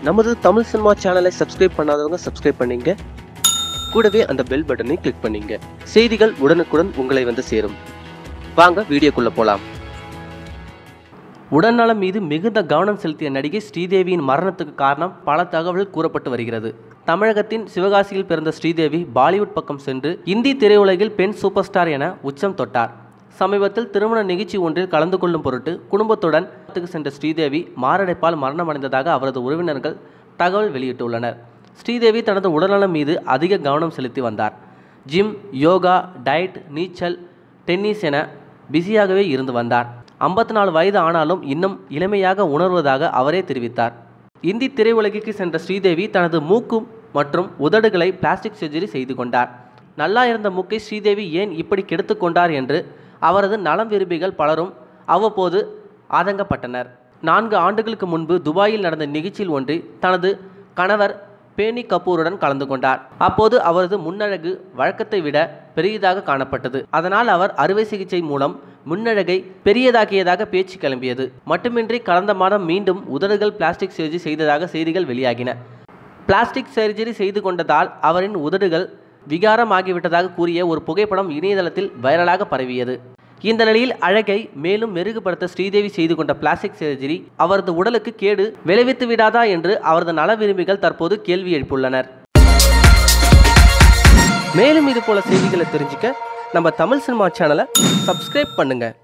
நமது தமிழ் சினிமா சேனலை சப்ஸ்கிரைப் பண்ணாதவங்க சப்ஸ்கிரைப் பண்ணீங்க கூடவே அந்த பெல் பட்டனை கிளிக் பண்ணீங்க செய்திகள் உடனுக்குடன் உங்களை வந்து சேரும் வாங்க வீடியோக்குள்ள போலாம் உடல்நலம் மீது மிகுந்த கவனம் செலுத்திய நடிகை ஸ்ரீதேவியின் மரணத்துக்கு காரணம் பல தகவல் கூறப்பட்டு வருகிறது தமிழகத்தின் சிவகாசியில் பிறந்த ஸ்ரீதேவி பாலிவுட் பக்கம் சென்று இந்தி திரையுலகில் பெண் சூப்பர் ஸ்டார் என உச்சம் தொட்டார் சமீபத்தில் திருமண நிகழ்ச்சி ஒன்றில் கலந்து கொள்ளும் பொருட்டு குடும்பத்துடன் இடத்துக்கு சென்ற ஸ்ரீதேவி மாரடைப்பால் மரணமடைந்ததாக அவரது உறவினர்கள் தகவல் வெளியிட்டுள்ளனர் ஸ்ரீதேவி தனது உடல்நலம் மீது அதிக கவனம் செலுத்தி வந்தார் ஜிம் யோகா டயட் நீச்சல் டென்னிஸ் என பிஸியாகவே இருந்து வந்தார் ஐம்பத்தி நாலு வயது ஆனாலும் இன்னும் இளமையாக உணர்வதாக அவரே தெரிவித்தார் இந்தி திரையுலகிற்கு சென்ற ஸ்ரீதேவி தனது மூக்கு மற்றும் உதடுகளை பிளாஸ்டிக் சர்ஜரி செய்து கொண்டார் நல்லா இருந்த மூக்கை ஸ்ரீதேவி ஏன் இப்படி கெடுத்து கொண்டார் என்று அவரது நலம் விரும்பிகள் பலரும் அவ்வப்போது ஆதங்கப்பட்டனர் நான்கு ஆண்டுகளுக்கு முன்பு துபாயில் நடந்த நிகழ்ச்சியில் ஒன்றில் தனது கணவர் பேனி கபூருடன் கலந்து கொண்டார் அப்போது அவரது முன்னழகு வழக்கத்தை விட பெரியதாக காணப்பட்டது அதனால் அவர் அறுவை சிகிச்சை மூலம் முன்னழகை பெரியதாக்கியதாக பேச்சு கிளம்பியது மட்டுமின்றி கடந்த மாதம் மீண்டும் உதடுகள் பிளாஸ்டிக் சர்ஜரி செய்ததாக செய்திகள் வெளியாகின பிளாஸ்டிக் சர்ஜரி செய்து கொண்டதால் அவரின் உதடுகள் விகாரமாகிவிட்டதாக கூறிய ஒரு புகைப்படம் இணையதளத்தில் வைரலாக பரவியது இந்த நிலையில் அழகை மேலும் மெருகுபடுத்த ஸ்ரீதேவி செய்து கொண்ட பிளாஸ்டிக் சர்ஜரி அவரது உடலுக்கு கேடு விளைவித்து விடாதா என்று அவரது நல விரும்பிகள் தற்போது கேள்வி எழுப்பியுள்ளனர் மேலும் இது போல செய்திகளை தெரிஞ்சுக்க நம்ம தமிழ் சினிமா சேனலை சப்ஸ்கிரைப் பண்ணுங்க